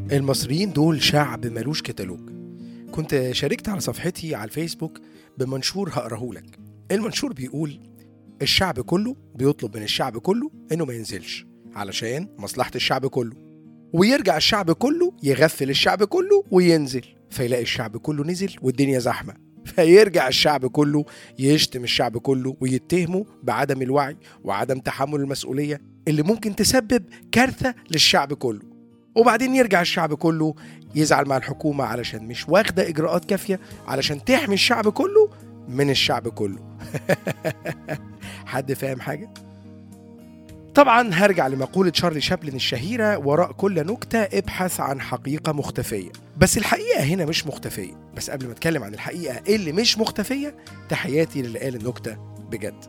المصريين دول شعب ملوش كتالوج كنت شاركت على صفحتي على الفيسبوك بمنشور هقراه المنشور بيقول الشعب كله بيطلب من الشعب كله انه ما ينزلش علشان مصلحة الشعب كله ويرجع الشعب كله يغفل الشعب كله وينزل فيلاقي الشعب كله نزل والدنيا زحمة فيرجع الشعب كله يشتم الشعب كله ويتهمه بعدم الوعي وعدم تحمل المسؤولية اللي ممكن تسبب كارثة للشعب كله وبعدين يرجع الشعب كله يزعل مع الحكومة علشان مش واخدة إجراءات كافية علشان تحمي الشعب كله من الشعب كله حد فاهم حاجة؟ طبعا هرجع لمقولة شارلي شابلن الشهيرة وراء كل نكتة ابحث عن حقيقة مختفية بس الحقيقة هنا مش مختفية بس قبل ما اتكلم عن الحقيقة اللي مش مختفية تحياتي للي قال النكتة بجد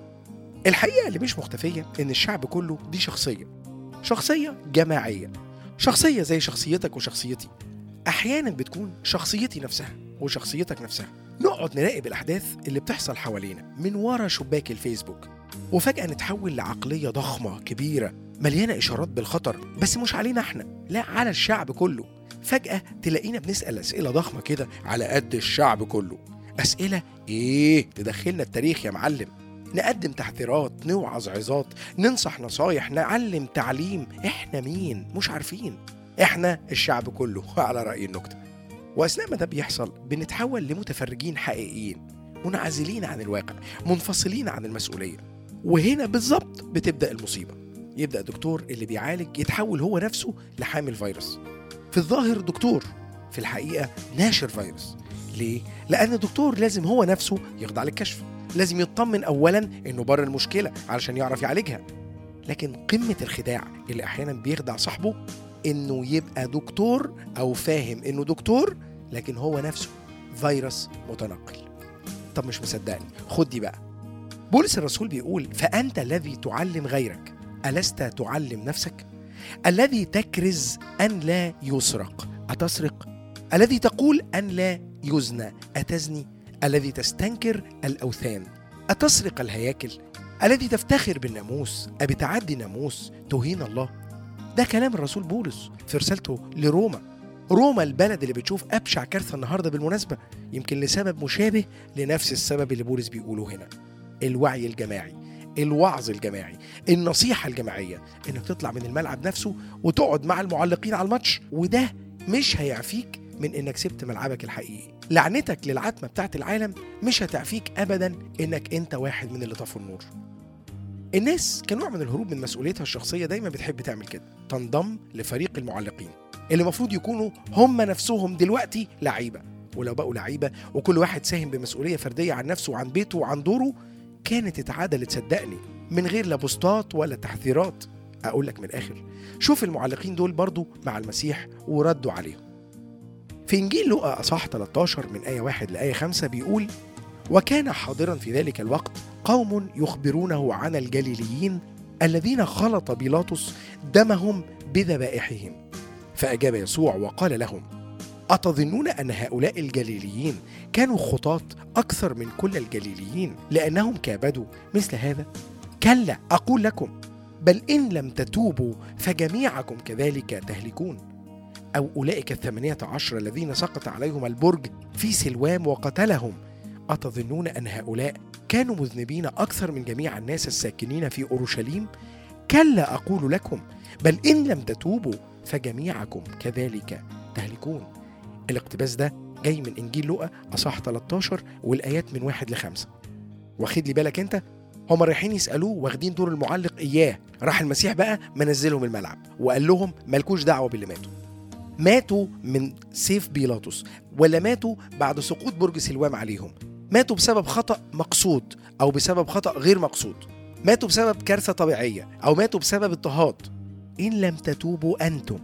الحقيقة اللي مش مختفية إن الشعب كله دي شخصية شخصية جماعية شخصية زي شخصيتك وشخصيتي أحيانا بتكون شخصيتي نفسها وشخصيتك نفسها نقعد نراقب الأحداث اللي بتحصل حوالينا من ورا شباك الفيسبوك وفجأة نتحول لعقلية ضخمة كبيرة مليانة إشارات بالخطر بس مش علينا احنا لا على الشعب كله فجأة تلاقينا بنسأل أسئلة ضخمة كده على قد الشعب كله أسئلة إيه تدخلنا التاريخ يا معلم نقدم تحذيرات نوعظ عظات ننصح نصايح نعلم تعليم احنا مين مش عارفين احنا الشعب كله على رأي النكتة وأثناء ما ده بيحصل بنتحول لمتفرجين حقيقيين منعزلين عن الواقع منفصلين عن المسؤولية وهنا بالظبط بتبدأ المصيبة يبدأ الدكتور اللي بيعالج يتحول هو نفسه لحامل فيروس في الظاهر دكتور في الحقيقة ناشر فيروس ليه؟ لأن الدكتور لازم هو نفسه يخضع للكشف لازم يطمن أولا إنه بره المشكلة علشان يعرف يعالجها لكن قمة الخداع اللي أحيانا بيخدع صاحبه إنه يبقى دكتور أو فاهم إنه دكتور لكن هو نفسه فيروس متنقل طب مش مصدقني خد دي بقى بولس الرسول بيقول فأنت الذي تعلم غيرك ألست تعلم نفسك؟ الذي تكرز أن لا يسرق أتسرق؟ الذي تقول أن لا يزنى أتزني؟ الذي تستنكر الأوثان أتسرق الهياكل؟ الذي تفتخر بالناموس أبتعدي ناموس تهين الله؟ ده كلام الرسول بولس في رسالته لروما روما البلد اللي بتشوف أبشع كارثة النهاردة بالمناسبة يمكن لسبب مشابه لنفس السبب اللي بولس بيقوله هنا الوعي الجماعي الوعظ الجماعي النصيحة الجماعية انك تطلع من الملعب نفسه وتقعد مع المعلقين على الماتش وده مش هيعفيك من انك سبت ملعبك الحقيقي لعنتك للعتمة بتاعت العالم مش هتعفيك ابدا انك انت واحد من اللي طفوا النور الناس كنوع من الهروب من مسؤوليتها الشخصية دايما بتحب تعمل كده تنضم لفريق المعلقين اللي المفروض يكونوا هم نفسهم دلوقتي لعيبة ولو بقوا لعيبة وكل واحد ساهم بمسؤولية فردية عن نفسه وعن بيته وعن دوره كانت اتعادلت صدقني من غير لا بوستات ولا تحذيرات اقول لك من الاخر شوف المعلقين دول برضو مع المسيح وردوا عليهم في انجيل لوقا اصح 13 من ايه 1 لايه 5 بيقول وكان حاضرا في ذلك الوقت قوم يخبرونه عن الجليليين الذين خلط بيلاطس دمهم بذبائحهم فاجاب يسوع وقال لهم أتظنون أن هؤلاء الجليليين كانوا خطاة أكثر من كل الجليليين لأنهم كابدوا مثل هذا؟ كلا أقول لكم بل إن لم تتوبوا فجميعكم كذلك تهلكون أو أولئك الثمانية عشر الذين سقط عليهم البرج في سلوام وقتلهم أتظنون أن هؤلاء كانوا مذنبين أكثر من جميع الناس الساكنين في أورشليم؟ كلا أقول لكم بل إن لم تتوبوا فجميعكم كذلك تهلكون الاقتباس ده جاي من انجيل لوقا اصح 13 والايات من واحد لخمسة واخد لي بالك انت هم رايحين يسالوه واخدين دور المعلق اياه راح المسيح بقى منزلهم الملعب وقال لهم مالكوش دعوه باللي ماتوا ماتوا من سيف بيلاطس ولا ماتوا بعد سقوط برج سلوام عليهم ماتوا بسبب خطا مقصود او بسبب خطا غير مقصود ماتوا بسبب كارثه طبيعيه او ماتوا بسبب اضطهاد ان لم تتوبوا انتم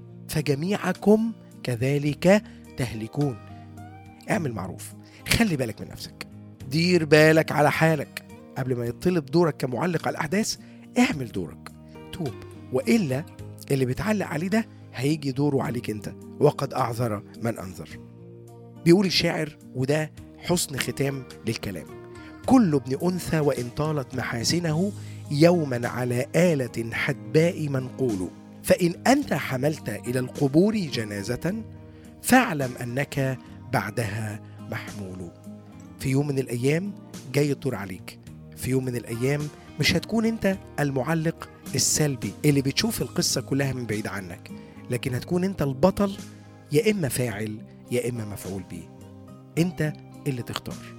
فجميعكم كذلك تهلكون اعمل معروف خلي بالك من نفسك دير بالك على حالك قبل ما يطلب دورك كمعلق على الأحداث اعمل دورك توب وإلا اللي بتعلق عليه ده هيجي دوره عليك انت وقد أعذر من أنذر بيقول الشاعر وده حسن ختام للكلام كل ابن أنثى وإن طالت محاسنه يوما على آلة حدباء منقول فإن أنت حملت إلى القبور جنازة فاعلم أنك بعدها محمول في يوم من الأيام جاي الدور عليك في يوم من الأيام مش هتكون أنت المعلق السلبي اللي بتشوف القصة كلها من بعيد عنك لكن هتكون أنت البطل يا إما فاعل يا إما مفعول به أنت اللي تختار